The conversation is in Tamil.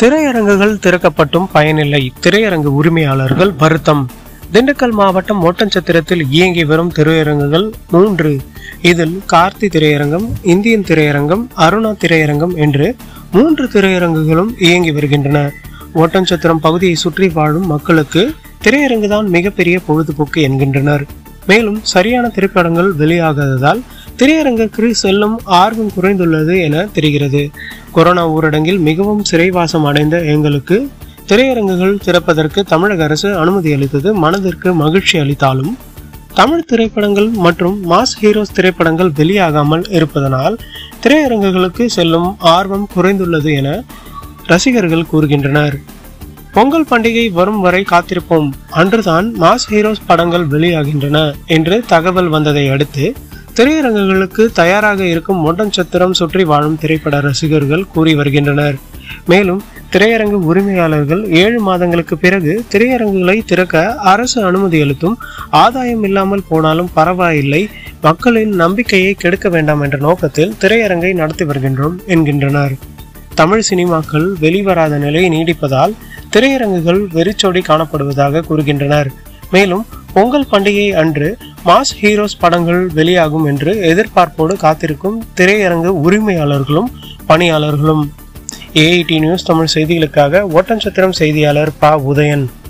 திரையரங்குகள் திறக்கப்பட்டும் பயனில்லை திரையரங்கு உரிமையாளர்கள் வருத்தம் திண்டுக்கல் மாவட்டம் ஓட்டஞ்சத்திரத்தில் இயங்கி வரும் திரையரங்குகள் மூன்று இதில் கார்த்தி திரையரங்கம் இந்தியன் திரையரங்கம் அருணா திரையரங்கம் என்று மூன்று திரையரங்குகளும் இயங்கி வருகின்றன ஓட்டஞ்சத்திரம் பகுதியை சுற்றி வாழும் மக்களுக்கு திரையரங்கு தான் மிகப்பெரிய பொழுதுபோக்கு என்கின்றனர் மேலும் சரியான திரைப்படங்கள் வெளியாகாததால் திரையரங்குக்கு செல்லும் ஆர்வம் குறைந்துள்ளது என தெரிகிறது கொரோனா ஊரடங்கில் மிகவும் சிறைவாசம் அடைந்த எங்களுக்கு திரையரங்குகள் திறப்பதற்கு தமிழக அரசு அனுமதி அளித்தது மனதிற்கு மகிழ்ச்சி அளித்தாலும் தமிழ் திரைப்படங்கள் மற்றும் மாஸ் ஹீரோஸ் திரைப்படங்கள் வெளியாகாமல் இருப்பதனால் திரையரங்குகளுக்கு செல்லும் ஆர்வம் குறைந்துள்ளது என ரசிகர்கள் கூறுகின்றனர் பொங்கல் பண்டிகை வரும் வரை காத்திருப்போம் அன்றுதான் மாஸ் ஹீரோஸ் படங்கள் வெளியாகின்றன என்று தகவல் வந்ததை அடுத்து திரையரங்குகளுக்கு தயாராக இருக்கும் ஒட்டன்சத்திரம் சுற்றி வாழும் திரைப்பட ரசிகர்கள் கூறி வருகின்றனர் மேலும் திரையரங்கு உரிமையாளர்கள் ஏழு மாதங்களுக்கு பிறகு திரையரங்குகளை திறக்க அரசு அனுமதி அளித்தும் ஆதாயம் இல்லாமல் போனாலும் பரவாயில்லை மக்களின் நம்பிக்கையை கெடுக்க வேண்டாம் என்ற நோக்கத்தில் திரையரங்கை நடத்தி வருகின்றோம் என்கின்றனர் தமிழ் சினிமாக்கள் வெளிவராத நிலை நீடிப்பதால் திரையரங்குகள் வெறிச்சோடி காணப்படுவதாக கூறுகின்றனர் மேலும் பொங்கல் பண்டிகை அன்று மாஸ் ஹீரோஸ் படங்கள் வெளியாகும் என்று எதிர்பார்ப்போடு காத்திருக்கும் திரையரங்கு உரிமையாளர்களும் பணியாளர்களும் ஏஐடி நியூஸ் தமிழ் செய்திகளுக்காக ஓட்டன்சத்திரம் செய்தியாளர் ப உதயன்